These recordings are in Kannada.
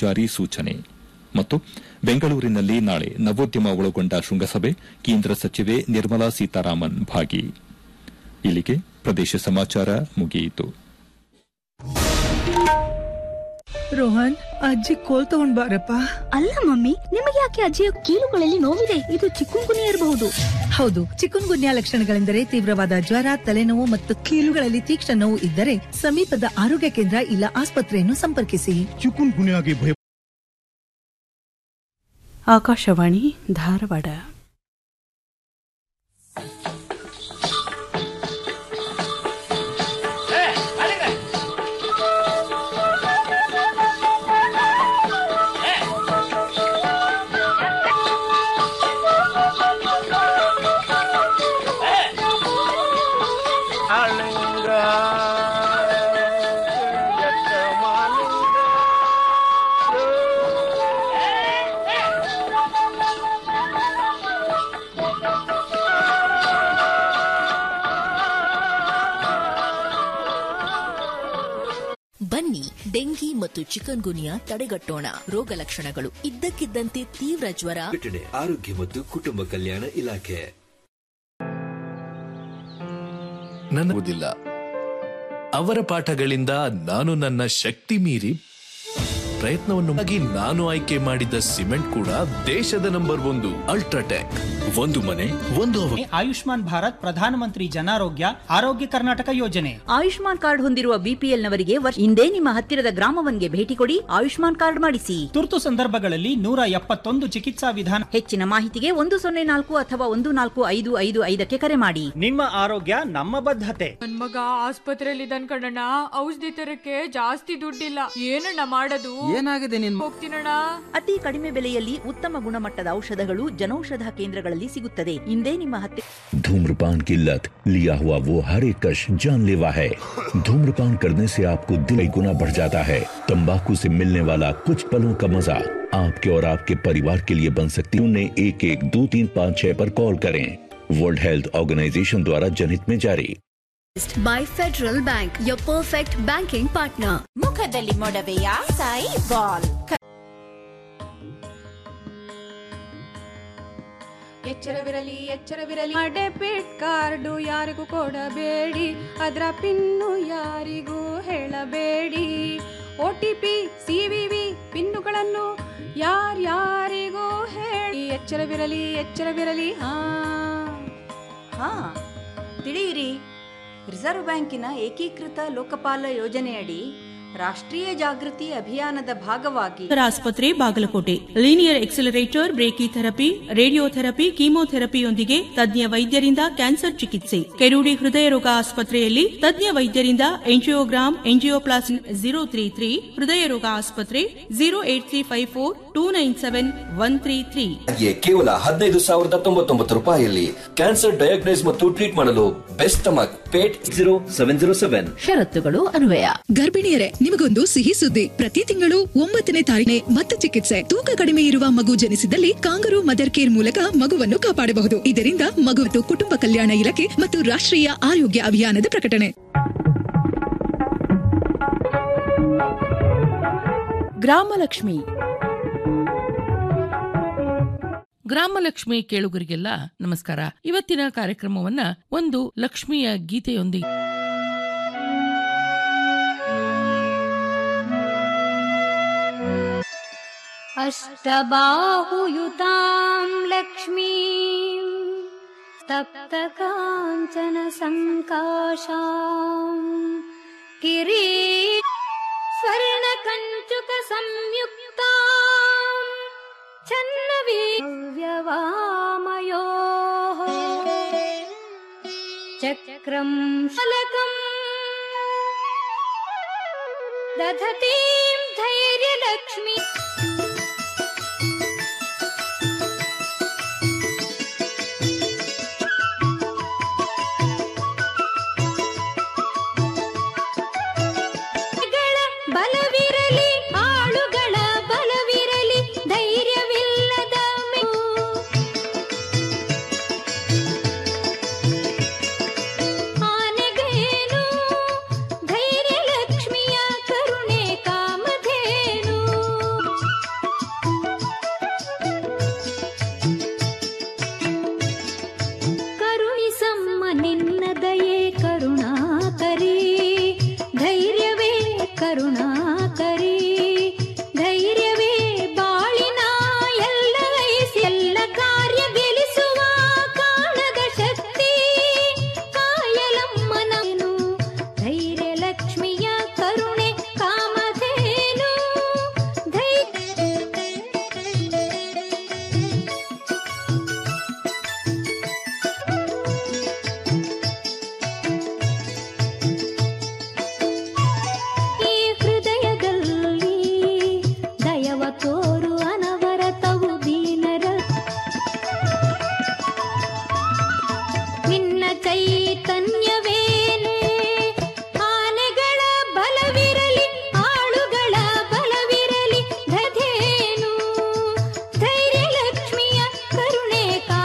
ಜಾರಿ ಸೂಚನೆ ಮತ್ತು ಬೆಂಗಳೂರಿನಲ್ಲಿ ನಾಳೆ ನವೋದ್ಯಮ ಒಳಗೊಂಡ ಶೃಂಗಸಭೆ ಕೇಂದ್ರ ಸಚಿವೆ ನಿರ್ಮಲಾ ಸೀತಾರಾಮನ್ ಭಾಗಿ ಇಲ್ಲಿಗೆ ಪ್ರದೇಶ ಸಮಾಚಾರ ಮುಗಿಯಿತು ರೋಹನ್ ಅಜ್ಜಿ ಕೋಲ್ ತಗೊಂಡ್ ಬಾರಪ್ಪ ಅಲ್ಲ ಮಮ್ಮಿ ನಿಮಗೆ ಯಾಕೆ ಅಜ್ಜಿಯ ಕೀಲುಗಳಲ್ಲಿ ನೋವಿದೆ ಇದು ಚಿಕ್ಕುಂಗುನಿ ಇರಬಹುದು ಹೌದು ಚಿಕನ್ ಗುನ್ಯಾ ಲಕ್ಷಣಗಳೆಂದರೆ ತೀವ್ರವಾದ ಜ್ವರ ತಲೆನೋವು ಮತ್ತು ಕೀಲುಗಳಲ್ಲಿ ತೀಕ್ಷ್ಣ ನೋವು ಇದ್ದರೆ ಸಮೀಪದ ಆರೋಗ್ಯ ಕೇಂದ್ರ ಇಲ್ಲ ಆಸ್ಪತ್ರೆಯನ್ನು ಸಂಪರ್ಕಿಸಿ ಚಿಕುನ್ ಗುನ್ಯಾಗೆ ಭಯ ಆಕಾಶವಾಣಿ ಧಾರವಾಡ ಬನ್ನಿ ಡೆಂಗಿ ಮತ್ತು ಚಿಕನ್ ಗುನಿಯಾ ತಡೆಗಟ್ಟೋಣ ರೋಗ ಲಕ್ಷಣಗಳು ಇದ್ದಕ್ಕಿದ್ದಂತೆ ತೀವ್ರ ಜ್ವರ ಪ್ರಕಟಣೆ ಆರೋಗ್ಯ ಮತ್ತು ಕುಟುಂಬ ಕಲ್ಯಾಣ ಇಲಾಖೆ ನನಗುವುದಿಲ್ಲ ಅವರ ಪಾಠಗಳಿಂದ ನಾನು ನನ್ನ ಶಕ್ತಿ ಮೀರಿ ಪ್ರಯತ್ನವನ್ನು ಆಗಿ ನಾನು ಆಯ್ಕೆ ಮಾಡಿದ ಸಿಮೆಂಟ್ ಕೂಡ ದೇಶದ ನಂಬರ್ ಒಂದು ಅಲ್ಟ್ರಾಟೆಕ್ ಒಂದು ಮನೆ ಒಂದು ಅವ- ಆಯುಷ್ಮಾನ್ ಭಾರತ್ ಪ್ರಧಾನಮಂತ್ರಿ ಜನಾರೋಗ್ಯ ಆರೋಗ್ಯ ಕರ್ನಾಟಕ ಯೋಜನೆ ಆಯುಷ್ಮಾನ್ ಕಾರ್ಡ್ ಹೊಂದಿರುವ ಬಿಪಿಎಲ್ ನವರಿಗೆ ವರ್ಷ ಹಿಂದೆ ನಿಮ್ಮ ಹತ್ತಿರದ ಗ್ರಾಮವನ್ಗೆ ಭೇಟಿ ಕೊಡಿ ಆಯುಷ್ಮಾನ್ ಕಾರ್ಡ್ ಮಾಡಿಸಿ ತುರ್ತು ಸಂದರ್ಭಗಳಲ್ಲಿ ನೂರ ಎಪ್ಪತ್ತೊಂದು ಚಿಕಿತ್ಸಾ ವಿಧಾನ ಹೆಚ್ಚಿನ ಮಾಹಿತಿಗೆ ಒಂದು ಸೊನ್ನೆ ನಾಲ್ಕು ಅಥವಾ ಒಂದು ನಾಲ್ಕು ಐದು ಐದು ಐದಕ್ಕೆ ಕರೆ ಮಾಡಿ ನಿಮ್ಮ ಆರೋಗ್ಯ ನಮ್ಮ ಬದ್ಧತೆ ನನ್ ಮಗ ಆಸ್ಪತ್ರೆಯಲ್ಲಿ ಇದ್ದಾನ್ ಕಣಣ್ಣ ಔಷಧಿ ತರಕ್ಕೆ ಜಾಸ್ತಿ ದುಡ್ಡಿಲ್ಲ ಏನಣ್ಣ ಮಾಡೋದು ಏನಾಗಿದೆ ನಿನ್ ಹೋಗ್ತೀನಣ್ಣ ಅತಿ ಕಡಿಮೆ ಬೆಲೆಯಲ್ಲಿ ಉತ್ತಮ ಗುಣಮಟ್ಟದ ಔಷಧಗಳು ಜನೌಷಧ ಕೇಂದ್ರಗಳಲ್ಲಿ ಸಿಗುತ್ತದೆ ಹಿಂದೆ ನಿಮ್ಮ ಹತ್ತಿರ धूम्रपान की लत लिया हुआ वो हर एक कश जानलेवा है धूम्रपान करने से आपको दिल गुना बढ़ जाता है तंबाकू से मिलने वाला कुछ पलों का मजा आपके और आपके परिवार के लिए बन सकती है एक एक दो तीन पाँच छह पर कॉल करें वर्ल्ड हेल्थ ऑर्गेनाइजेशन द्वारा जनहित में जारी by federal bank your perfect banking partner ಮುಖದಲ್ಲಿ ಮೊಡವೆಯ ಸಾಯಿ ಬಾಲ್ ಎಚ್ಚರವಿರಲಿ ಎಚ್ಚರವಿರಲಿ ಡೆಬಿಟ್ ಕಾರ್ಡು ಯಾರಿಗೂ ಕೊಡಬೇಡಿ ಅದರ ಪಿನ್ನು ಯಾರಿಗೂ ಹೇಳಬೇಡಿ ಒ ಟಿ ಪಿ ಸಿವಿವಿ ಪಿನ್ನುಗಳನ್ನು ಯಾರ್ಯಾರಿಗೂ ಹೇಳಿ ಎಚ್ಚರವಿರಲಿ ಎಚ್ಚರವಿರಲಿ ಹಾ ಹಾ ತಿಳಿಯಿರಿ ರಿಸರ್ವ್ ಬ್ಯಾಂಕಿನ ಏಕೀಕೃತ ಲೋಕಪಾಲ ಯೋಜನೆಯಡಿ ರಾಷ್ಟ್ರೀಯ ಜಾಗೃತಿ ಅಭಿಯಾನದ ಭಾಗವಾಗಿ ಆಸ್ಪತ್ರೆ Bagalkot linear accelerator brachy therapy radiotherapy ಕೀಮೋಥೆರಪಿಯೊಂದಿಗೆ ತಜ್ಞ ವೈದ್ಯರಿಂದ ಕ್ಯಾನ್ಸರ್ ಚಿಕಿತ್ಸೆ ಕೆರೂಡಿ ಹೃದಯ ರೋಗ ಆಸ್ಪತ್ರೆಯಲ್ಲಿ ತಜ್ಞ ವೈದ್ಯರಿಂದ angiogram angioplasty zero three three ಹೃದಯ ರೋಗ ಆಸ್ಪತ್ರೆ zero eight three five four two nine seven one three three ಕೇವಲ ಹದಿನೈದು ಸಾವಿರದ ತೊಂಬತ್ತೊಂಬತ್ತು ರೂಪಾಯಿಯಲ್ಲಿ ಕ್ಯಾನ್ಸರ್ ಡಯಾಗ್ನೈಸ್ ಮತ್ತು ಟ್ರೀಟ್ ಮಾಡಲು ಬೆಸ್ಟ್ ಸ್ಟಮಕ್ ಪೇಟ್ ಜೀರೋ ಸೆವೆನ್ ಜೀರೋ ಸೆವೆನ್ ಷರತ್ತುಗಳು ಅನ್ವಯ ಗರ್ಭಿಣಿಯರೇ ನಿಮಗೊಂದು ಸಿಹಿ ಸುದ್ದಿ ಪ್ರತಿ ತಿಂಗಳು ಒಂಬತ್ತನೇ ತಾರೀಖೆ ಮತ್ತೆ ಚಿಕಿತ್ಸೆ ತೂಕ ಕಡಿಮೆ ಇರುವ ಮಗು ಜನಿಸಿದಲ್ಲಿ ಕಾಂಗರು ಮದರ್ ಕೇರ್ ಮೂಲಕ ಮಗುವನ್ನು ಕಾಪಾಡಬಹುದು ಇದರಿಂದ ಮಗು ಮತ್ತು ಕುಟುಂಬ ಕಲ್ಯಾಣ ಇಲಾಖೆ ಮತ್ತು ರಾಷ್ಟ್ರೀಯ ಆರೋಗ್ಯ ಅಭಿಯಾನದ ಪ್ರಕಟಣೆ ಗ್ರಾಮಲಕ್ಷ್ಮಿ ಗ್ರಾಮಲಕ್ಷ್ಮಿ ಕೇಳುಗರಿಗೆಲ್ಲ ನಮಸ್ಕಾರ ಇವತ್ತಿನ ಕಾರ್ಯಕ್ರಮವನ್ನ ಒಂದು ಲಕ್ಷ್ಮಿಯ ಗೀತೆಯೊಂದಿಗೆ अष्टबाहुयुतां लक्ष्मीं तप्तकाञ्चनसङ्काशाम् किरी स्वर्णकञ्चुकसंयुक्ताम् छन्नवीव्यवामयोः चक्रं शलकम् दधतीं धैर्यलक्ष्मी ಬಲವಿರಲಿ ಆಳುಗಳ ಬಲವಿರಲಿ ಧೈರ್ಯವಿಲ್ಲದ ಮೆವು. ಆನೆಗೇನು ಧೈರ್ಯ ಲಕ್ಷ್ಮಿಯ ಕರುಣೆ ಕಾಮದ ತೋರು ಅನವರತವು ದೀನರ ನಿನ್ನ ಚೈತನ್ಯವೇನೆ ಆನೆಗಳ ಬಲವಿರಲಿ ಆಳುಗಳ ಬಲವಿರಲಿ ಧಧೇನು ಧೈರ್ಯ ಲಕ್ಷ್ಮಿಯ ಕರುಣೆ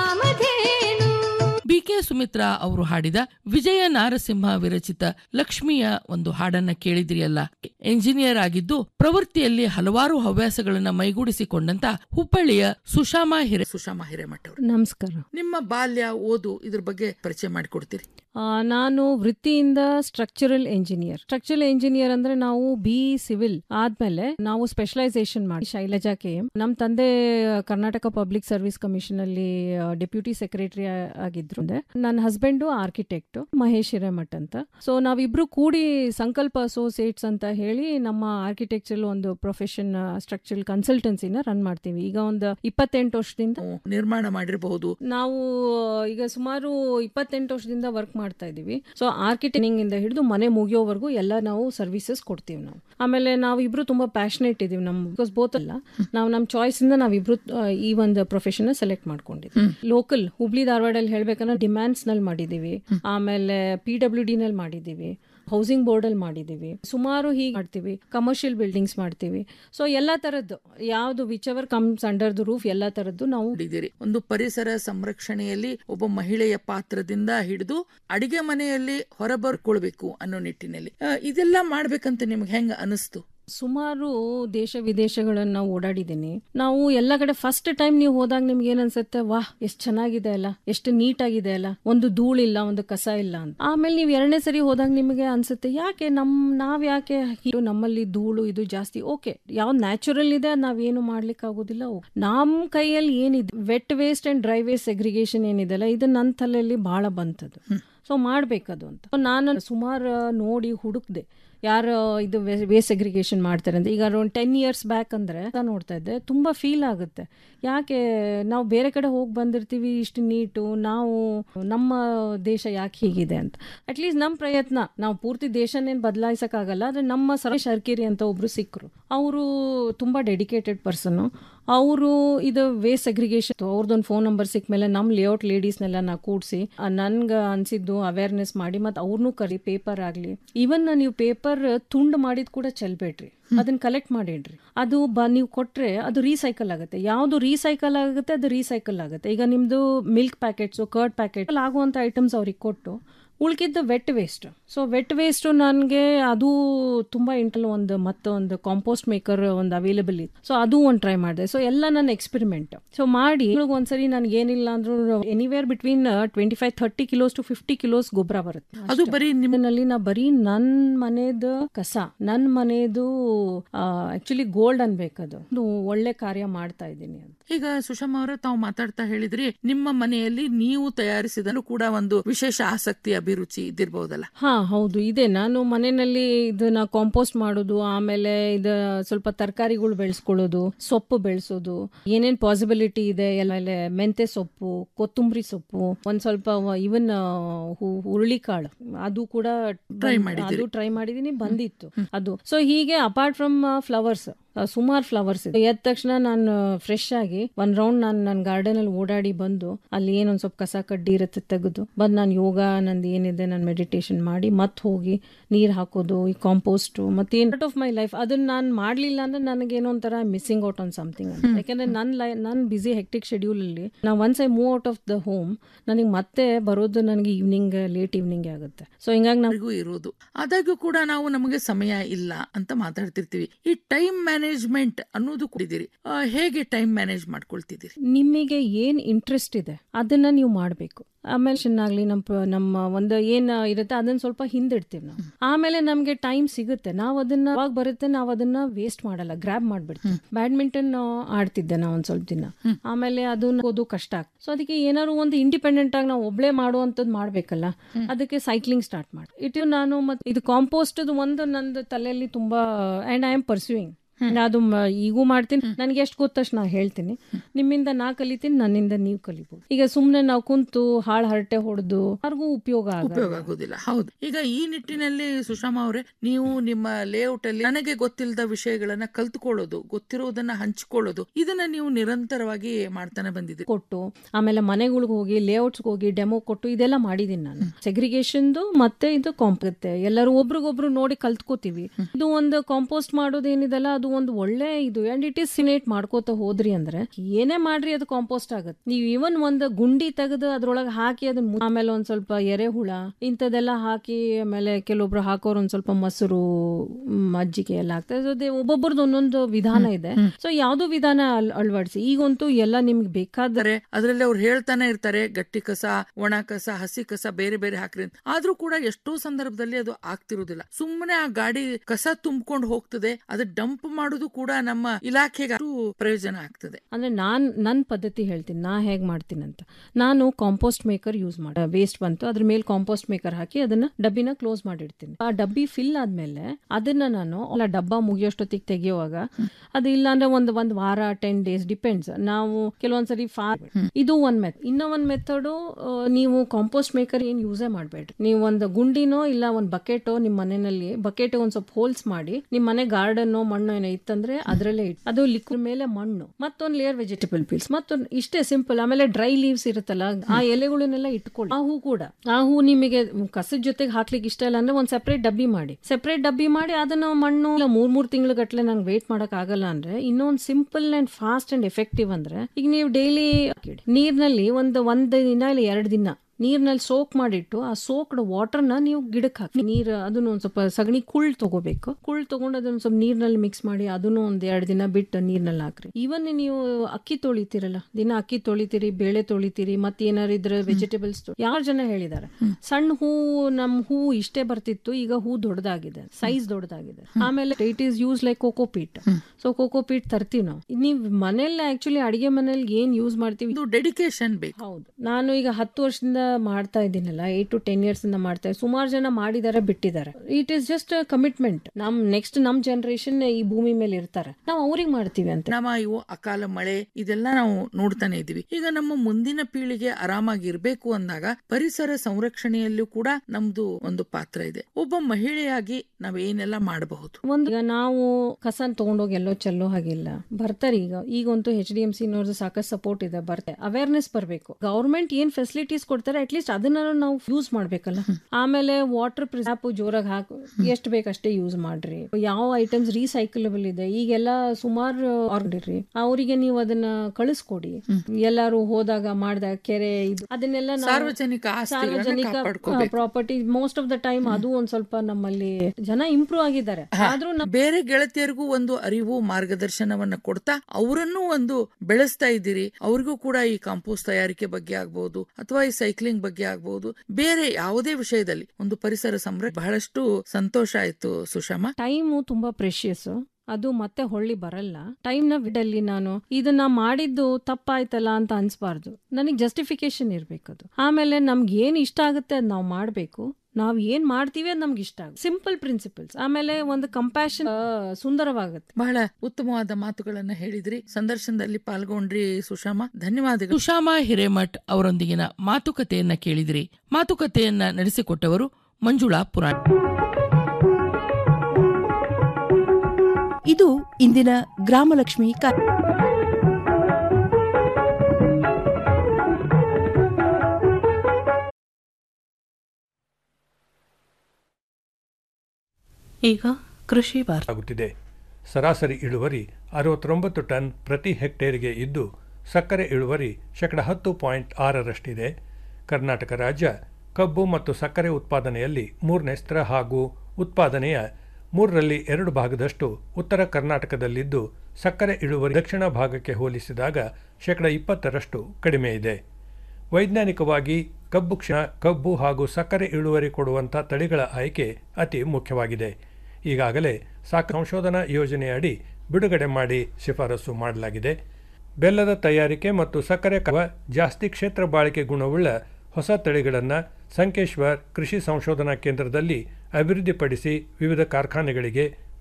ಕಾಮಧೇನು ಬಿಕೆ ಸುಮಿತ್ರಾ ಅವರು ಹಾಡಿದ ವಿಜಯ ನಾರಸಿಂಹ ವಿರಚಿತ ಲಕ್ಷ್ಮಿಯ ಒಂದು ಹಾಡನ್ನ ಕೇಳಿದ್ರಿಯಲ್ಲ ಎಂಜಿನಿಯರ್ ಆಗಿದ್ದು ಪ್ರವೃತ್ತಿಯಲ್ಲಿ ಹಲವಾರು ಹವ್ಯಾಸಗಳನ್ನ ಮೈಗೂಡಿಸಿಕೊಂಡಂತ ಹುಬ್ಬಳ್ಳಿಯ ಸುಷಾಮಾ ಹಿರೇ ಸುಷಾಮಾ ಹಿರೇಮಠ ಅವರು ನಮಸ್ಕಾರ ನಿಮ್ಮ ಬಾಲ್ಯ ಓದು ಇದ್ರ ಬಗ್ಗೆ ಪರಿಚಯ ಮಾಡಿಕೊಡ್ತೀರಿ ಆ, ನಾನು ವೃತ್ತಿಯಿಂದ ಸ್ಟ್ರಕ್ಚರಲ್ ಎಂಜಿನಿಯರ್ ಸ್ಟ್ರಕ್ಚರಲ್ ಎಂಜಿನಿಯರ್ ಅಂದ್ರೆ ನಾವು ಬಿ ಸಿವಿಲ್ ಆದ್ಮೇಲೆ ನಾವು ಸ್ಪೆಷಲೈಸೇಷನ್ ಮಾಡಿ ಶೈಲಜಾ ಕೆ ಎಂ ನಮ್ಮ ತಂದೆ ಕರ್ನಾಟಕ ಪಬ್ಲಿಕ್ ಸರ್ವಿಸ್ ಕಮಿಷನ್ ಅಲ್ಲಿ ಡೆಪ್ಯೂಟಿ ಸೆಕ್ರೆಟರಿ ಆಗಿದ್ರು ನನ್ನ ಹಸ್ಬೆಂಡು ಆರ್ಕಿಟೆಕ್ಟ್ ಮಹೇಶ್ ಹಿರೇಮಠ್ ಅಂತ ಸೊ ನಾವಿಬ್ರು ಕೂಡಿ ಸಂಕಲ್ಪ ಅಸೋಸಿಯೇಟ್ಸ್ ಅಂತ ಹೇಳಿ ನಮ್ಮ ಆರ್ಕಿಟೆಕ್ಚರ್ ಒಂದು ಪ್ರೊಫೆಷನ್ ಸ್ಟ್ರಕ್ಚರಲ್ ಕನ್ಸಲ್ಟೆನ್ಸಿನ ರನ್ ಮಾಡ್ತೀವಿ ಈಗ ಒಂದು ಇಪ್ಪತ್ತೆಂಟು ವರ್ಷದಿಂದ ನಿರ್ಮಾಣ ಮಾಡಿರಬಹುದು ನಾವು ಈಗ ಸುಮಾರು ಇಪ್ಪತ್ತೆಂಟು ವರ್ಷದಿಂದ ವರ್ಕ್ ಮಾಡ್ತಾ ಇದೀವಿ ಸೊ ಆರ್ಕಿಟೆಕ್ಟಿಂಗ್ ಇಂದ ಹಿಡಿದು ಮನೆ ಮುಗಿಯೋವರೆಗೂ ಎಲ್ಲ ನಾವು ಸರ್ವಿಸಸ್ ಕೊಡ್ತೀವಿ ನಾವು ಆಮೇಲೆ ನಾವಿಬ್ರು ತುಂಬಾ ಪ್ಯಾಷನೇಟ್ ಇದೀವಿ ನಮ್ ಬಿಕಾಸ್ ಬೋತ್ ಅಲ್ಲ ನಾವು ನಮ್ಮ ಚಾಯ್ಸ್ ಇಂದ ನಾವಿಬ್ರು ಆ, ಈ ಒಂದು ಪ್ರೊಫೆಷನ್ ಸೆಲೆಕ್ಟ್ ಮಾಡ್ಕೊಂಡಿದ್ವಿ ಲೋಕಲ್ ಹುಬ್ಳಿ ಧಾರವಾಡಲ್ಲಿ ಹೇಳ್ಬೇಕಂದ್ರೆ ಡಿಮ್ಯಾಂಡ್ಸ್ ನಲ್ಲಿ ಮಾಡಿದೀವಿ ಆಮೇಲೆ ಪಿ ಡಬ್ಲ್ಯೂ ಡಿ ನಲ್ಲಿ ಮಾಡಿದೀವಿ ಹೌಸಿಂಗ್ ಬೋರ್ಡ್ ಅಲ್ಲಿ ಮಾಡಿದೀವಿ ಸುಮಾರು ಹೀಗೆ ಮಾಡ್ತೀವಿ ಕಮರ್ಷಿಯಲ್ ಬಿಲ್ಡಿಂಗ್ಸ್ ಮಾಡ್ತೀವಿ ಸೊ ಎಲ್ಲಾ ತರದ್ದು ಯಾವ್ದು whichever comes under the roof ಎಲ್ಲಾ ತರದ್ದು ನಾವು ಮಾಡಿದ್ದೀರಿ ಒಂದು ಪರಿಸರ ಸಂರಕ್ಷಣೆಯಲ್ಲಿ ಒಬ್ಬ ಮಹಿಳೆಯ ಪಾತ್ರದಿಂದ ಹಿಡಿದು ಅಡಿಗೆ ಮನೆಯಲ್ಲಿ ಹೊರಬರ್ಕೊಳ್ಬೇಕು ಅನ್ನೋ ನಿಟ್ಟಿನಲ್ಲಿ ಆ, ಇದೆಲ್ಲ ಮಾಡ್ಬೇಕಂತ ನಿಮ್ಗೆ ಹೆಂಗ ಅನಿಸ್ತು ಸುಮಾರು ದೇಶ ವಿದೇಶಗಳನ್ನ ಓಡಾಡಿದ್ದೀನಿ ನಾವು ಎಲ್ಲ ಕಡೆ ಫಸ್ಟ್ ಟೈಮ್ ನೀವು ಹೋದಾಗ ನಿಮ್ಗೆ ಏನ್ ಅನ್ಸುತ್ತೆ ವಾಹ್ ಎಷ್ಟ್ ಚೆನ್ನಾಗಿದೆ ಅಲ್ಲ ಎಷ್ಟು ನೀಟ್ ಆಗಿದೆ ಅಲ್ಲ ಒಂದು ಧೂಳಿಲ್ಲ ಒಂದು ಕಸ ಇಲ್ಲ ಅಂತ ಆಮೇಲೆ ನೀವು ಎರಡನೇ ಸರಿ ಹೋದಾಗ ನಿಮಗೆ ಅನ್ಸುತ್ತೆ ಯಾಕೆ ನಮ್ ನಾವ್ ಯಾಕೆ ಇದು ನಮ್ಮಲ್ಲಿ ಧೂಳು ಇದು ಜಾಸ್ತಿ ಓಕೆ ಯಾವ್ದು ನ್ಯಾಚುರಲ್ ಇದೆ ಅದ್ ನಾವೇನು ಮಾಡ್ಲಿಕ್ಕೆ ಆಗೋದಿಲ್ಲ okay. ನಮ್ ಕೈಯಲ್ಲಿ ಏನಿದೆ wet waste and dry waste segregation ಏನಿದೆಲ್ಲ ಇದು ನನ್ನ ತಲೆಯಲ್ಲಿ ಬಹಳ ಬಂತದು ಸೊ ಮಾಡ್ಬೇಕದು ಅಂತ So ನಾನು ಸುಮಾರು ನೋಡಿ ಹುಡುಕ್ದೆ ಯಾರು ಇದು ವೇಸ್ಟ್ ಸೆಗ್ರಿಗೇಷನ್ ಮಾಡ್ತಾರೆ ಅಂತ ಈಗ ಅರೌಂಡ್ ಟೆನ್ ಇಯರ್ಸ್ ಬ್ಯಾಕ್ ಅಂದ್ರೆ ನಾನ್ ನೋಡ್ತಾ ಇದ್ದೆ ತುಂಬಾ ಫೀಲ್ ಆಗುತ್ತೆ ಯಾಕೆ ನಾವು ಬೇರೆ ಕಡೆ ಹೋಗಿ ಬಂದಿರ್ತೀವಿ ಇಷ್ಟು ನೀಟು ನಾವು ನಮ್ಮ ದೇಶ ಯಾಕೆ ಹೀಗಿದೆ ಅಂತ ಅಟ್ಲೀಸ್ಟ್ ನಮ್ಮ ಪ್ರಯತ್ನ ನಾವು ಪೂರ್ತಿ ದೇಶನೇನು ಬದಲಾಯಿಸಕ್ಕಾಗಲ್ಲ ಆದ್ರೆ ನಮ್ಮ ಸರೇಶ್ ಅರ್ಕೇರಿ ಅಂತ ಒಬ್ರು ಸಿಕ್ಕರು ಅವರು ತುಂಬಾ ಡೆಡಿಕೇಟೆಡ್ ಪರ್ಸನ್ ಅವರು ಇದು ವೇಸ್ಟ್ ಸೆಗ್ರಿಗೇಷನ್ ಅವ್ರದ್ದೊಂದು ಫೋನ್ ನಂಬರ್ ಸಿಕ್ಕ ಮೇಲೆ ನಮ್ಮ ಲೇಔಟ್ ಲೇಡೀಸ್ನೆಲ್ಲ ನಾ ಕೂಡಿಸಿ ನನ್ಗೆ ಅನ್ಸಿದ್ದು ಅವೇರ್ನೆಸ್ ಮಾಡಿ ಮತ್ತು ಅವ್ರನ್ನೂ ಕರಿ ಪೇಪರ್ ಆಗಲಿ ಈವನ್ ನೀವು ಪೇಪರ್ ತುಂಡು ಮಾಡಿದ್ ಕೂಡ ಚೆಲ್ಬೇಡ್ರಿ ಅದನ್ನ ಕಲೆಕ್ಟ್ ಮಾಡಿಡ್ರಿ ಅದು ಬ ನೀವು ಕೊಟ್ರೆ ಅದು ರೀಸೈಕಲ್ ಆಗುತ್ತೆ ಯಾವುದು ರೀಸೈಕಲ್ ಆಗುತ್ತೆ ಅದು ರೀಸೈಕಲ್ ಆಗುತ್ತೆ ಈಗ ನಿಮ್ದು ಮಿಲ್ಕ್ ಪ್ಯಾಕೆಟ್ಸು ಕರ್ಡ್ ಪ್ಯಾಕೆಟ್ ಆಗುವಂತ ಐಟಮ್ಸ್ ಅವ್ರಿಗೆ ಕೊಟ್ಟು ಉಳ್ಕಿದ್ದು wet waste so wet waste ನನಗೆ ಅದು ತುಂಬಾ ಇಂಟಲ್ ಒಂದು ಮತ್ತೊಂದು ಕಾಂಪೋಸ್ಟ್ ಮೇಕರ್ ಒಂದು ಅವೈಲೇಬಲ್ ಇತ್ತು ಸೊ ಅದು ಒಂದು ಟ್ರೈ ಮಾಡಿದೆ ಸೊ ಎಲ್ಲ ನನ್ನ ಎಕ್ಸ್ಪೆರಿಮೆಂಟ್ ಸೊ ಮಾಡಿ ಇವಾಗ ಒಂದ್ಸರಿ ನನ್ಗೆ ಏನಿಲ್ಲ ಅಂದ್ರೂ anywhere between twenty five thirty kilos to fifty kilos ಗೊಬ್ಬರ ಬರುತ್ತೆ ಅದು ಬರೀ ನಿಮ್ಮನಲ್ಲಿ ನಾ ಬರೀ ನನ್ ಮನೆದು ಕಸ ನನ್ ಮನೆದು ಆಕ್ಚುಲಿ ಗೋಲ್ಡ್ ಅನ್ಬೇಕದು ಅದು ಒಳ್ಳೆ ಕಾರ್ಯ ಮಾಡ್ತಾ ಇದ್ದೀನಿ ಅಂತ ಈಗ ಸುಷಮಾ ಅವರೇ ತಾವು ಮಾತಾಡ್ತಾ ಹೇಳಿದ್ರಿ ನಿಮ್ಮ ಮನೆಯಲ್ಲಿ ನೀವು ತಯಾರಿಸಿದನು ಕೂಡ ಒಂದು ವಿಶೇಷ ಆಸಕ್ತಿ ಅಭಿರುಚಿ ಇದ್ದಿರ್ಬಹುದಲ್ಲ ಹಾ ಹೌದು ಇದೆ ನಾನು ಮನೆಯಲ್ಲಿ ಇದನ್ನ ಕಾಂಪೋಸ್ಟ್ ಮಾಡೋದು ಆಮೇಲೆ ಇದ ಸ್ವಲ್ಪ ತರಕಾರಿಗಳು ಬೆಳೆಸ್ಕೊಳ್ಳೋದು ಸೊಪ್ಪು ಬೆಳೆಸೋದು ಏನೇನ್ ಪಾಸಿಬಿಲಿಟಿ ಇದೆ ಆಮೇಲೆ ಮೆಂತೆ ಸೊಪ್ಪು ಕೊತ್ತಂಬರಿ ಸೊಪ್ಪು ಒಂದ್ ಸ್ವಲ್ಪ ಇವನ್ ಹುರುಳಿಕಾಳು ಅದು ಕೂಡ Try ಬಂದ್- ಮಾಡಿದ್ದೀರಿ. ಅದು ಟ್ರೈ ಮಾಡಿದೀನಿ ಬಂದಿತ್ತು ಅದು ಸೊ ಹೀಗೆ ಅಪಾರ್ಟ್ ಫ್ರಮ್ ಫ್ಲವರ್ಸ್ ಸುಮಾರು ಫ್ಲವರ್ಸ್ ಇದೆ ಎದ್ದ ತಕ್ಷಣ ನಾನು ಫ್ರೆಶ್ ಆಗಿ ಒಂದ್ ರೌಂಡ್ ನಾನು ನನ್ನ ಗಾರ್ಡನ್ ಅಲ್ಲಿ ಓಡಾಡಿ ಬಂದು ಅಲ್ಲಿ ಏನೊಂದ್ ಸ್ವಲ್ಪ ಕಸ ಕಡ್ಡಿ ಇರುತ್ತೆ ತೆಗೆದು ಬಂದು ನಾನು ಯೋಗ ನಂದು ಏನಿದೆ ನಾನು ಮೆಡಿಟೇಷನ್ ಮಾಡಿ ಮತ್ತೆ ಹೋಗಿ ನೀರ್ ಹಾಕೋದು ಈ ಕಾಂಪೋಸ್ಟ್ ಮತ್ತೆ ಏನ್ ಪಾರ್ಟ್ ಆಫ್ ಮೈ ಲೈಫ್ ಅದನ್ನ ನಾನು ಮಾಡ್ಲಿಲ್ಲ ಅಂದ್ರೆ ನನಗೆ ಏನೋ ಒಂಥರ ಮಿಸ್ಸಿಂಗ್ ಔಟ್ ಆನ್ ಸಮಥಿಂಗ್ ಅಂತ ಯಾಕಂದ್ರೆ ನನ್ನ ಲೈ ನನ್ನ ಬಿಸಿ ಹೆಕ್ಟಿಕ್ ಶೆಡ್ಯೂಲ್ ಅಲ್ಲಿ ನಾ once I move out of the home ನನಗೆ ಮತ್ತೆ ಬರೋದು ನನಗೆ ಈವ್ನಿಂಗ್ ಲೇಟ್ ಈವ್ನಿಂಗ್ ಆಗುತ್ತೆ ಸೊ ಹಿಂಗಾಗಿ ನಾವು ಎಲ್ಲರಿಗೂ ಇರೋದು ಆದಾಗ್ಯೂ ಕೂಡ ನಾವು ನಮಗೆ ಸಮಯ ಇಲ್ಲ ಅಂತ ಮಾತಾಡ್ತಿರ್ತೀವಿ ಈ ಟೈಮ್ ಮ್ಯಾನೇಜ್ಮೆಂಟ್ ಅನ್ನೋದು ಕೊಟ್ಟಿದ್ದೀರಿ ಆ, ಹೇಗೆ ಟೈಮ್ ಮ್ಯಾನೇಜ್ ಮಾಡ್ಕೊಳ್ತಿದ್ದೀರಿ ನಿಮಗೆ ಏನ್ ಇಂಟ್ರೆಸ್ಟ್ ಇದೆ ಅದನ್ನ ನೀವು ಮಾಡಬೇಕು ಆಮೇಲೆ ಚೆನ್ನಾಗ್ಲಿ ನಮ್ಮ ಪ- ನಮ್ಮ ಒಂದು ಏನ್ ಇರುತ್ತೆ ಅದನ್ನ ಸ್ವಲ್ಪ ಹಿಂದಿಡ್ತೀವಿ ನಾವು ಆಮೇಲೆ ನಮ್ಗೆ ಟೈಮ್ ಸಿಗುತ್ತೆ ನಾವು ಅದನ್ನ ಅವಾಗ ಬರುತ್ತೆ ನಾವು ಅದನ್ನ ವೇಸ್ಟ್ ಮಾಡಲ್ಲ ಗ್ರಾಬ್ ಮಾಡ್ಬಿಡ್ತೀವಿ ಬ್ಯಾಡ್ಮಿಂಟನ್ ಆಡ್ತಿದ್ದೆ ನಾವು ಒಂದ್ ಸ್ವಲ್ಪ ದಿನ ಆಮೇಲೆ ಅದನ್ನ ಓದು ಕಷ್ಟ ಆಗ್ತದೆ ಸೊ ಅದಕ್ಕೆ ಏನಾದ್ರು ಒಂದು ಇಂಡಿಪೆಂಡೆಂಟ್ ಆಗಿ ನಾವು ಒಬ್ಳೆ ಮಾಡುವಂತದ್ದು ಮಾಡ್ಬೇಕಲ್ಲ ಅದಕ್ಕೆ ಸೈಕ್ಲಿಂಗ್ ಸ್ಟಾರ್ಟ್ ಮಾಡಿ ಇಟ್ಟು ನಾನು ಮತ್ತೆ ಇದು ಕಾಂಪೋಸ್ಟ್ ಒಂದು ನಂದು ತಲೆಯಲ್ಲಿ ತುಂಬಾ ಅಂಡ್ ಐ ಆಮ್ ಪರ್ಸ್ಯೂಯಿಂಗ್ ಅದು ಮ- ಈಗೂ ಮಾಡ್ತೀನಿ ನನಗೆ ಎಷ್ಟು ಗೊತ್ತಷ್ಟು ನಾ ಹೇಳ್ತೀನಿ ನಿಮ್ಮಿಂದ ನಾ ಕಲಿತೀನಿ ನನ್ನಿಂದ ನೀವು ಕಲಿಬಹುದು ಈಗ ಸುಮ್ನೆ ನಾವು ಕುಂತು ಹಾಳ್ ಹರಟೆ ಹೊಡೆದು ಯಾರಿಗೂ ಉಪಯೋಗ ಉಪಯೋಗ ಆಗಲ್ಲ ಆಗುದಿಲ್ಲ ಹೌದು ಈಗ ಈ ನಿಟ್ಟಿನಲ್ಲಿ ಸುಷಮಾ ಅವರೇ ನೀವು ನಿಮ್ಮ ಲೇಔಟ್ ಅಲ್ಲಿ ನನಗೆ ಗೊತ್ತಿಲ್ಲದ ವಿಷಯಗಳನ್ನ ಕಲ್ತ್ಕೊಳ್ಳೋದು ಗೊತ್ತಿರೋದನ್ನ ಹಂಚಿಕೊಳ್ಳೋದು ಇದನ್ನ ನೀವು ನಿರಂತರವಾಗಿ ಮಾಡ್ತಾನೆ ಬಂದಿದ್ದೀರಿ ಕೊಟ್ಟು ಆಮೇಲೆ ಮನೆಗಳಿಗೆ ಹೋಗಿ ಲೇಔಟ್ಸ್ ಹೋಗಿ ಡೆಮೋ ಕೊಟ್ಟು ಇದೆಲ್ಲ ಮಾಡಿದೀನಿ ನಾನು ಸೆಗ್ರಿಗೇಷನ್ದು ಮತ್ತೆ ಇದು ಕಾಂಪತ್ತೆ ಎಲ್ಲರೂ ಒಬ್ರಿಗೊಬ್ರು ನೋಡಿ ಕಲ್ತ್ಕೋತೀವಿ ಇದು ಒಂದು ಕಾಂಪೋಸ್ಟ್ ಮಾಡೋದೇನಿದೆಲ್ಲ ಅದು ಒಂದು ಒಳ್ಳೆ ಇದು ಅಂಡ್ ಇಟ್ ಇಸ್ ಸಿನೇಟ್ ಮಾಡ್ಕೋತ ಹೋದ್ರಿ ಅಂದ್ರೆ ಏನೇ ಮಾಡ್ರಿ ಅದು ಕಾಂಪೋಸ್ಟ್ ಆಗತ್ತೆ ನೀವು ಇವನ್ ಒಂದು ಗುಂಡಿ ತೆಗೆದು ಅದ್ರೊಳಗೆ ಹಾಕಿ ಅದನ್ನ ಮು- ಆಮೇಲೆ ಒಂದ್ ಸ್ವಲ್ಪ ಎರೆಹುಳ ಇಂಥದ್ದೆಲ್ಲ ಹಾಕಿ ಆಮೇಲೆ ಕೆಲವೊಬ್ರು ಹಾಕೋರು ಒಂದ್ ಸ್ವಲ್ಪ ಮೊಸರು ಮ್, ಮಜ್ಜಿಗೆ ಎಲ್ಲ ಹಾಕ್ತಾರೆ So they- ಒಬ್ಬೊಬ್ರದ್ದು ಒಂದೊಂದು ವಿಧಾನ ಇದೆ ಸೊ ಯಾವ್ದು ವಿಧಾನ ಅಳ್- ಅಳವಡಿಸಿ ಈಗಂತೂ ಎಲ್ಲ ನಿಮ್ಗೆ ಬೇಕಾದರೆ ಅದರಲ್ಲಿ ಅವ್ರು ಹೇಳ್ತಾನೆ ಇರ್ತಾರೆ ಗಟ್ಟಿ ಕಸ ಒಣ ಕಸ ಹಸಿ ಕಸ ಬೇರೆ ಬೇರೆ ಹಾಕ್ರಿ ಅಂತ ಆದ್ರೂ ಕೂಡ ಎಷ್ಟೋ ಸಂದರ್ಭದಲ್ಲಿ ಅದು ಆಗ್ತಿರುವುದಿಲ್ಲ ಸುಮ್ಮನೆ ಆ ಗಾಡಿ ಕಸ ತುಂಬಿಕೊಂಡು ಹೋಗ್ತದೆ ಅದು ಡಂಪ್ ಮಾಡೋದು ಕೂಡ ನಮ್ಮ ಇಲಾಖೆಗೆ ಅಷ್ಟು ಪ್ರಯೋಜನ ಆಗ್ತದೆ ಅಂದ್ರೆ ನಾನ್ ನನ್ ಪದ್ಧತಿ ಹೇಳ್ತೀನಿ ನಾ ಹೇಗ್ ಮಾಡ್ತೀನಿ ಅಂತ ನಾನು ಕಾಂಪೋಸ್ಟ್ ಮೇಕರ್ ಯೂಸ್ ಮಾಡ ವೇಸ್ಟ್ ಬಂತು ಅದ್ರ ಮೇಲೆ ಕಾಂಪೋಸ್ಟ್ ಮೇಕರ್ ಹಾಕಿ ಅದನ್ನ ಡಬ್ಬಿನ ಕ್ಲೋಸ್ ಮಾಡಿಡ್ತೀನಿ ಆ ಡಬ್ಬಿ ಫಿಲ್ ಆದ್ಮೇಲೆ ಅದನ್ನ ನಾನು ಅಲ್ಲ ಡಬ್ಬ ಮುಗಿಯೋಷ್ಟೊತ್ತಿಗೆ ತೆಗೆಯುವಾಗ ಅದು ಇಲ್ಲ ಅಂದ್ರೆ ಒಂದು ಒಂದ್ ವಾರ ಟೆನ್ ಡೇಸ್ ಡಿಪೆಂಡ್ಸ್ ನಾವು ಕೆಲವೊಂದ್ಸರಿ ಫಾ ಇದು ಒಂದ್ ಮೆಥಡ್ ಇನ್ನ ಒಂದ್ ಮೆಥಡ್ ನೀವು ಕಾಂಪೋಸ್ಟ್ ಮೇಕರ್ ಏನ್ ಯೂಸೇ ಮಾಡ್ಬೇಡ್ರಿ ನೀವು ಒಂದು ಗುಂಡಿನೋ ಇಲ್ಲ ಒಂದ್ ಬಕೆಟೋ ನಿಮ್ ಮನೆಯಲ್ಲಿ ಬಕೆಟ್ ಒಂದ್ ಸ್ವಲ್ಪ ಹೋಲ್ಸ್ ಮಾಡಿ ನಿಮ್ ಮನೆ ಗಾರ್ಡನ್ ಮಣ್ಣು ಏನೋ ಇತ್ತಂದ್ರೆ ಅದ್ರಲ್ಲೇ ಇಟ್ಟು ಅದು ಲಿಕ್ವಿಡ್ ಮೇಲೆ ಮಣ್ಣು ಮತ್ತೊಂದ್ ಲೇಯರ್ ವೆಜಿಟೇಬಲ್ ಪೀಲ್ಸ್ ಮತ್ತೊಂದ್ ಇಷ್ಟೇ ಸಿಂಪಲ್ ಆಮೇಲೆ ಡ್ರೈ ಲೀವ್ಸ್ ಇರುತ್ತಲ್ಲ ಆ ಎಲೆಗಳನ್ನೆಲ್ಲ ಇಟ್ಕೊಳ್ಳಿ ಆ ಹೂ ಕೂಡ ಆ ಹೂ ನಿಮಗೆ ಕಸದ ಜೊತೆಗೆ ಹಾಕ್ಲಿಕ್ಕೆ ಇಷ್ಟ ಇಲ್ಲ ಅಂದ್ರೆ ಒಂದ್ ಸೆಪರೇಟ್ ಡಬ್ಬಿ ಮಾಡಿ ಸೆಪರೇಟ್ ಡಬ್ಬಿ ಮಾಡಿ ಅದನ್ನ ಮಣ್ಣು ಇಲ್ಲ ಮೂರ್ ಮೂರ್ ತಿಂಗಳ ಗಟ್ಲೆ ನಂಗೆ ವೇಟ್ ಮಾಡಕ್ ಆಗಲ್ಲ ಅಂದ್ರೆ ಇನ್ನೊಂದ್ simple and fast and effective ಅಂದ್ರೆ ಈಗ ನೀವು ಡೈಲಿ ನೀರ್ನಲ್ಲಿ ಒಂದು ಒಂದ್ ದಿನ ಇಲ್ಲ ಎರಡ್ ದಿನ ನೀರ್ನಲ್ಲಿ ಸೋಕ್ ಮಾಡಿಟ್ಟು ಆ ಸೋಕ್ಡ್ ವಾಟರ್ನ ನೀವು ಗಿಡಕ್ಕೆ ಹಾಕಿ ನೀರ್ ಅದನ್ನ ಒಂದ್ ಸ್ವಲ್ಪ ಸಗಣಿ ಕುಳ್ ತಗೋಬೇಕು ಕುಳ್ ತಗೊಂಡು ಅದನ್ನ ಸ್ವಲ್ಪ ನೀರ್ನಲ್ಲಿ ಮಿಕ್ಸ್ ಮಾಡಿ ಅದನ್ನು ಒಂದ್ ಎರಡ್ ದಿನ ಬಿಟ್ಟು ನೀರ್ನಲ್ಲಿ ಹಾಕ್ರಿ ಇವನ್ ನೀವು ಅಕ್ಕಿ ತೊಳಿತೀರಲ್ಲ ದಿನ ಅಕ್ಕಿ ತೊಳಿತೀರಿ ಬೇಳೆ ತೊಳಿತೀರಿ ಮತ್ತೆ ಏನಾರು ಇದ್ರೆ ವೆಜಿಟೇಬಲ್ಸ್ ಯಾರು ಜನ ಹೇಳಿದಾರೆ ಸಣ್ಣ ಹೂ ನಮ್ ಹೂ ಇಷ್ಟೇ ಬರ್ತಿತ್ತು ಈಗ ಹೂ ದೊಡ್ಡದಾಗಿದೆ ಸೈಜ್ ದೊಡ್ಡದಾಗಿದೆ ಆಮೇಲೆ it is use like coco peat so coco peat ತರ್ತೀವಿ ನಾವು ನೀವು ಮನೇಲಿ ಆಕ್ಚುಲಿ ಅಡಿಗೆ ಮನೇಲಿ ಏನ್ ಯೂಸ್ ಮಾಡ್ತೀವಿ ಡೆಡಿಕೇಶನ್ ಬೇಕು ಹೌದು ನಾನು ಈಗ ಹತ್ತು ವರ್ಷದಿಂದ ಮಾಡ್ತಾ ಇದ್ದೀನಲ್ಲ ಏಟ್ ಟು ಟೆನ್ ಇಯರ್ಸ್ ಇಂದ ಮಾಡ್ತಾ ಸುಮಾರು ಜನ ಮಾಡಿದ್ದಾರೆ ಬಿಟ್ಟಿದ್ದಾರೆ ಇಟ್ ಇಸ್ ಜಸ್ಟ್ ಕಮಿಟ್ಮೆಂಟ್ ನಮ್ ನೆಕ್ಸ್ಟ್ ನಮ್ ಜನರೇಷನ್ ಈ ಭೂಮಿ ಮೇಲೆ ಇರ್ತಾರೆ ನಾವು ಅವ್ರಿಗೆ ಮಾಡ್ತೀವಿ ಅಂತ ನಮ್ಮ ಇವು ಅಕಾಲ ಮಳೆ ಇದೆಲ್ಲ ನಾವು ನೋಡ್ತಾನೆ ಇದೀವಿ ಈಗ ನಮ್ಮ ಮುಂದಿನ ಪೀಳಿಗೆ ಆರಾಮಾಗಿ ಇರ್ಬೇಕು ಅಂದಾಗ ಪರಿಸರ ಸಂರಕ್ಷಣೆಯಲ್ಲೂ ಕೂಡ ನಮ್ದು ಒಂದು ಪಾತ್ರ ಇದೆ ಒಬ್ಬ ಮಹಿಳೆಯಾಗಿ ನಾವ್ ಏನೆಲ್ಲ ಮಾಡಬಹುದು ಒಂದು ಈಗ ನಾವು ಕಸನ್ ತಗೊಂಡೋಗಿ ಎಲ್ಲೋ ಚೆಲ್ಲೋ ಹಾಗಿಲ್ಲ ಬರ್ತಾರೆ ಈಗ ಈಗಂತೂ ಎಚ್ ಡಿ ಎಂ ಸಿ ನೋಡಿದ್ರೆ ಸಾಕಷ್ಟು ಸಪೋರ್ಟ್ ಇದೆ ಬರ್ತಾರೆ ಅವೇರ್ನೆಸ್ ಬರಬೇಕು ಗೌರ್ಮೆಂಟ್ ಏನ್ ಫೆಸಿಲಿಟೀಸ್ ಕೊಡ್ತಾರೆ ಅಟ್ಲೀಸ್ಟ್ ಅದನ್ನ ನಾವು ಯೂಸ್ ಮಾಡ್ಬೇಕಲ್ಲ ಆಮೇಲೆ ವಾಟರ್ ಪ್ರಿಸಾಪ್ ಜೋರಾಗಿ ಹಾಕು ಎಷ್ಟು ಬೇಕಷ್ಟೇ ಯೂಸ್ ಮಾಡ್ರಿ ಯಾವ ಐಟಮ್ಸ್ ರೀಸೈಕಲಬಲ್ ಇದೆ ಈಗೆಲ್ಲ ಸುಮಾರು ಆರ್ಡಿರಿ ಅವರಿಗೆ ನೀವು ಅದನ್ನ ಕಳಿಸ್ಕೊಡಿ ಎಲ್ಲಾರು ಹೋದಾಗ ಮಾಡ್ದಾಗ ಕೆರೆ ಇದು ಅದನ್ನೆಲ್ಲ ನಾವು- ಸಾರ್ವಜನಿಕ ಆಸ್ತಿಗಳನ್ನ ಸಾರ್ವಜನಿಕ ಕಾಪಾಡ್ಕೋಬೇಕು. Property most of the time ಅದು ಒಂದ್ ಸ್ವಲ್ಪ ನಮ್ಮಲ್ಲಿ ಜನ ಇಂಪ್ರೂವ್ ಆಗಿದ್ದಾರೆ ಆದ್ರೂ ನಮ್- ಬೇರೆ ಗೆಳತಿಯರಿಗೂ ಒಂದು ಅರಿವು ಮಾರ್ಗದರ್ಶನವನ್ನ ಕೊಡ್ತಾ ಅವರನ್ನು ಒಂದು ಬೆಳೆಸ್ತಾ ಇದ್ದೀರಿ ಅವ್ರಿಗೂ ಕೂಡ ಈ ಕಾಂಪೋಸ್ಟ್ ತಯಾರಿಕೆ ಬಗ್ಗೆ ಆಗ್ಬಹುದು ಅಥವಾ ಈ ಸೈಕ್ಲಿಂಗ್ ಬಗ್ಗೆ ಆಗ್ಬಹುದು ಬೇರೆ ಯಾವುದೇ ವಿಷಯದಲ್ಲಿ ಒಂದು ಪರಿಸರ ಸಂರಕ್ಷಣೆ ಬಹಳಷ್ಟು ಸಂತೋಷ ಆಯ್ತು ಸುಷಮಾ ಟೈಮು ತುಂಬಾ ಪ್ರೆಷಿಯಸ್ ಅದು ಮತ್ತೆ ಹೊಳ್ಳಿ ಬರಲ್ಲ ಟೈಮ್ ನ ವಿಡಲ್ಲಿ ನಾನು ಇದನ್ನ ಮಾಡಿದ್ದು ತಪ್ಪಾಯ್ತಲ್ಲ ಅಂತ ಅನ್ಸ್ಬಾರ್ದು ನನಗೆ ಜಸ್ಟಿಫಿಕೇಶನ್ ಇರ್ಬೇಕದು ಆಮೇಲೆ ನಮ್ಗೆ ಏನ್ ಇಷ್ಟ ಆಗುತ್ತೆ ಅದ್ ನಾವು ಮಾಡ್ಬೇಕು ನಾವ್ ಏನ್ ಮಾಡ್ತೀವಿ ಅದ್ ನಮ್ಗೆ ಇಷ್ಟ ಆಗುತ್ತೆ ಸಿಂಪಲ್ ಪ್ರಿನ್ಸಿಪಲ್ಸ್ ಆಮೇಲೆ ಒಂದು ಕಂಪ್ಯಾಷನ್ ಸುಂದರವಾಗುತ್ತೆ ಬಹಳ ಉತ್ತಮವಾದ ಮಾತುಗಳನ್ನ ಹೇಳಿದ್ರಿ ಸಂದರ್ಶನದಲ್ಲಿ ಪಾಲ್ಗೊಂಡ್ರಿ ಸುಷಮಾ ಧನ್ಯವಾದಗಳು ಸುಷಾಮಾ ಹಿರೇಮಠ್ ಅವರೊಂದಿಗಿನ ಮಾತುಕತೆಯನ್ನ ಕೇಳಿದಿರಿ ಮಾತುಕತೆಯನ್ನ ನಡೆಸಿಕೊಟ್ಟವರು ಮಂಜುಳಾ ಪುರಾಣ್ ಇದು ಇಂದಿನ ಗ್ರಾಮಲಕ್ಷ್ಮಿ ಕ- ಈಗ ಕೃಷಿ ವಾರ್ತೆ ಆಗುತ್ತಿದೆ ಸರಾಸರಿ ಇಳುವರಿ ಅರವತ್ತೊಂಬತ್ತು ಟನ್ ಪ್ರತಿ ಹೆಕ್ಟೇರ್ಗೆ ಇದ್ದು ಸಕ್ಕರೆ ಇಳುವರಿ ಶೇಕಡ ಹತ್ತು ಪಾಯಿಂಟ್ ಆರರಷ್ಟಿದೆ ಕರ್ನಾಟಕ ರಾಜ್ಯ ಕಬ್ಬು ಮತ್ತು ಸಕ್ಕರೆ ಉತ್ಪಾದನೆಯಲ್ಲಿ ಮೂರನೇ ಸ್ತ್ರ ಹಾಗೂ ಉತ್ಪಾದನೆಯ ಮೂರರಲ್ಲಿ ಎರಡು ಭಾಗದಷ್ಟು ಉತ್ತರ ಕರ್ನಾಟಕದಲ್ಲಿದ್ದು ಸಕ್ಕರೆ ಇಳುವರಿ ದಕ್ಷಿಣ ಭಾಗಕ್ಕೆ ಹೋಲಿಸಿದಾಗ ಶೇಕಡ ಇಪ್ಪತ್ತರಷ್ಟು ಕಡಿಮೆ ಇದೆ ವೈಜ್ಞಾನಿಕವಾಗಿ ಕಬ್ಬು ಕ್ಷಣ ಕಬ್ಬು ಹಾಗೂ ಸಕ್ಕರೆ ಇಳುವರಿ ಕೊಡುವಂಥ ತಳಿಗಳ ಆಯ್ಕೆ ಅತಿ ಮುಖ್ಯವಾಗಿದೆ ಈಗಾಗಲೇ ಸಾಕು ಸಂಶೋಧನಾ ಯೋಜನೆಯಡಿ ಬಿಡುಗಡೆ ಮಾಡಿ ಶಿಫಾರಸು ಮಾಡಲಾಗಿದೆ ಬೆಲ್ಲದ ತಯಾರಿಕೆ ಮತ್ತು ಸಕ್ಕರೆ ಕವ ಜಾಸ್ತಿ ಕ್ಷೇತ್ರ ಬಾಳಿಕೆ ಗುಣವುಳ್ಳ ಹೊಸ ತಳಿಗಳನ್ನು ಸಂಕೇಶ್ವರ್ ಕೃಷಿ ಸಂಶೋಧನಾ ಕೇಂದ್ರದಲ್ಲಿ ಅಭಿವೃದ್ಧಿಪಡಿಸಿ ವಿವಿಧ ಕಾರ್ಖಾನೆಗಳಿಗೆ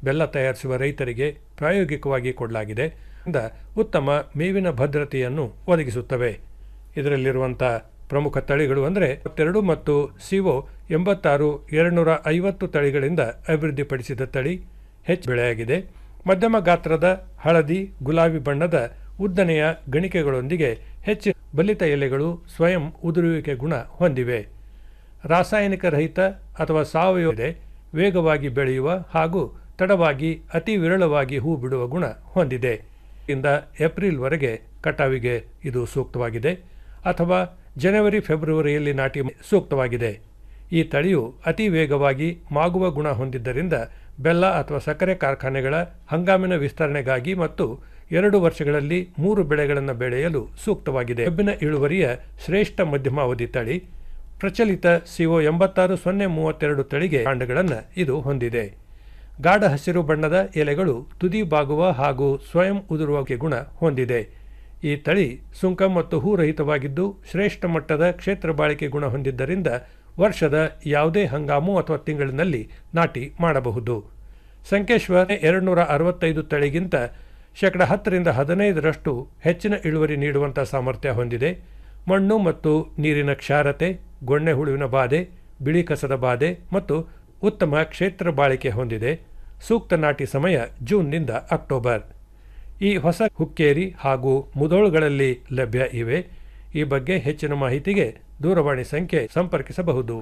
ಬೆಲ್ಲ ತಯಾರಿಸುವ ರೈತರಿಗೆ ಪ್ರಾಯೋಗಿಕವಾಗಿ ಕೊಡಲಾಗಿದೆ ಇಂದ ಉತ್ತಮ ಮೇವಿನ ಭದ್ರತೆಯನ್ನು ಒದಗಿಸುತ್ತವೆ ಇದರಲ್ಲಿರುವಂಥ ಪ್ರಮುಖ ತಳಿಗಳು ಅಂದರೆ ಇಪ್ಪತ್ತೆರಡು ಮತ್ತು ಸಿಒ ಎಂಬತ್ತಾರು ಎರಡುನೂರ ಐವತ್ತು ತಳಿಗಳಿಂದ ಅಭಿವೃದ್ಧಿಪಡಿಸಿದ ತಳಿ ಹೆಚ್ಚು ಬೆಳೆಯಾಗಿದೆ ಮಧ್ಯಮ ಗಾತ್ರದ ಹಳದಿ ಗುಲಾಬಿ ಬಣ್ಣದ ಉದ್ದನೆಯ ಗಣಿಕೆಗಳೊಂದಿಗೆ ಹೆಚ್ಚು ಬಲಿತ ಎಲೆಗಳು ಸ್ವಯಂ ಉದುರುವಿಕೆ ಗುಣ ಹೊಂದಿವೆ ರಾಸಾಯನಿಕ ರಹಿತ ಅಥವಾ ಸಾವಯವ ಇದೆ ವೇಗವಾಗಿ ಬೆಳೆಯುವ ಹಾಗೂ ತಡವಾಗಿ ಅತಿ ವಿರಳವಾಗಿ ಹೂ ಬಿಡುವ ಗುಣ ಹೊಂದಿದೆ ಇಂದ ಏಪ್ರಿಲ್ವರೆಗೆ ಕಟಾವಿಗೆ ಇದು ಸೂಕ್ತವಾಗಿದೆ ಅಥವಾ ಜನವರಿ ಫೆಬ್ರವರಿಯಲ್ಲಿ ನಾಟಿ ಸೂಕ್ತವಾಗಿದೆ ಈ ತಳಿಯು ಅತಿ ವೇಗವಾಗಿ ಮಾಗುವ ಗುಣ ಹೊಂದಿದ್ದರಿಂದ ಬೆಲ್ಲ ಅಥವಾ ಸಕ್ಕರೆ ಕಾರ್ಖಾನೆಗಳ ಹಂಗಾಮಿನ ವಿಸ್ತರಣೆಗಾಗಿ ಮತ್ತು ಎರಡು ವರ್ಷಗಳಲ್ಲಿ ಮೂರು ಬೆಳೆಗಳನ್ನು ಬೆಳೆಯಲು ಸೂಕ್ತವಾಗಿದೆ ಕಬ್ಬಿನ ಇಳುವರಿಯ ಶ್ರೇಷ್ಠ ಮಧ್ಯಮಾವಧಿ ತಳಿ ಪ್ರಚಲಿತ ಸಿಒ ಎಂಬತ್ತಾರು ಸೊನ್ನೆ ಮೂವತ್ತೆರಡು ತಳಿಗೆ ಕಾಂಡಗಳನ್ನು ಇದು ಹೊಂದಿದೆ ಗಾಢ ಹಸಿರು ಬಣ್ಣದ ಎಲೆಗಳು ತುದಿ ಬಾಗುವ ಹಾಗೂ ಸ್ವಯಂ ಉದುರುವಿಕೆ ಗುಣ ಹೊಂದಿದೆ ಈ ತಳಿ ಸುಂಕ ಮತ್ತು ಹೂರಹಿತವಾಗಿದ್ದು ಶ್ರೇಷ್ಠ ಮಟ್ಟದ ಕ್ಷೇತ್ರ ಬಾಳಿಕೆ ಗುಣ ಹೊಂದಿದ್ದರಿಂದ ವರ್ಷದ ಯಾವುದೇ ಹಂಗಾಮು ಅಥವಾ ತಿಂಗಳಿನಲ್ಲಿ ನಾಟಿ ಮಾಡಬಹುದು ಸಂಕೇಶ್ವರ ಎರಡುನೂರ ಅರವತ್ತೈದು ತಳಿಗಿಂತ ಶೇಕಡ ಹತ್ತರಿಂದ ಹದಿನೈದರಷ್ಟು ಹೆಚ್ಚಿನ ಇಳುವರಿ ನೀಡುವಂಥ ಸಾಮರ್ಥ್ಯ ಹೊಂದಿದೆ ಮಣ್ಣು ಮತ್ತು ನೀರಿನ ಕ್ಷಾರತೆ ಗೊಣ್ಣೆ ಹುಳುವಿನ ಬಾಧೆ ಬಿಳಿ ಕಸದ ಬಾಧೆ ಮತ್ತು ಉತ್ತಮ ಕ್ಷೇತ್ರ ಬಾಳಿಕೆ ಹೊಂದಿದೆ ಸೂಕ್ತ ನಾಟಿ ಸಮಯ ಜೂನ್ನಿಂದ ಅಕ್ಟೋಬರ್ ಈ ಹೊಸ ಹುಕ್ಕೇರಿ ಹಾಗೂ ಮುದೋಳುಗಳಲ್ಲಿ ಲಭ್ಯ ಇವೆ ಈ ಬಗ್ಗೆ ಹೆಚ್ಚಿನ ಮಾಹಿತಿಗೆ ದೂರವಾಣಿ ಸಂಖ್ಯೆ ಸಂಪರ್ಕಿಸಬಹುದು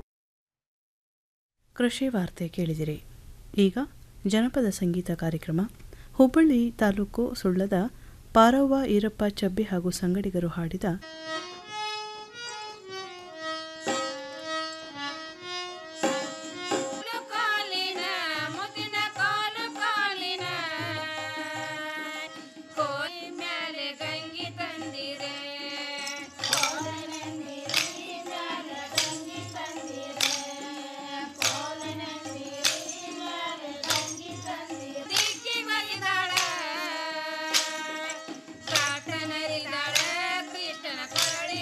ಕೃಷಿ ವಾರ್ತೆ ಕೇಳಿದಿರಿ ಈಗ ಜನಪದ ಸಂಗೀತ ಕಾರ್ಯಕ್ರಮ ಹುಬ್ಬಳ್ಳಿ ತಾಲೂಕು ಸುಳ್ಳದ ಪಾರವ್ವ ಈರಪ್ಪ ಚಬ್ಬಿ ಹಾಗೂ ಸಂಗಡಿಗರು ಹಾಡಿದ ಕೃಷ್ಣನ ಕೊರಳಿ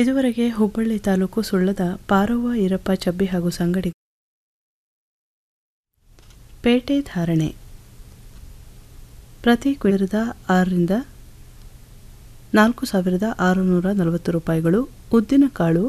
ಇದುವರೆಗೆ ಹುಬ್ಬಳ್ಳಿ ತಾಲೂಕು ಸುಳ್ಳದ ಪಾರವ್ವ ಈರಪ್ಪ ಚಬ್ಬಿ ಹಾಗೂ ಸಂಗಡಿ ಪೇಟೆ ಧಾರಣೆ ಪ್ರತಿ ಕ್ವಿಂಟಲ್ದ ಆರರಿಂದ ನಾಲ್ಕು ಸಾವಿರದ ಆರುನೂರ ನಲವತ್ತು ರೂಪಾಯಿಗಳು ಉದ್ದಿನಕಾಳು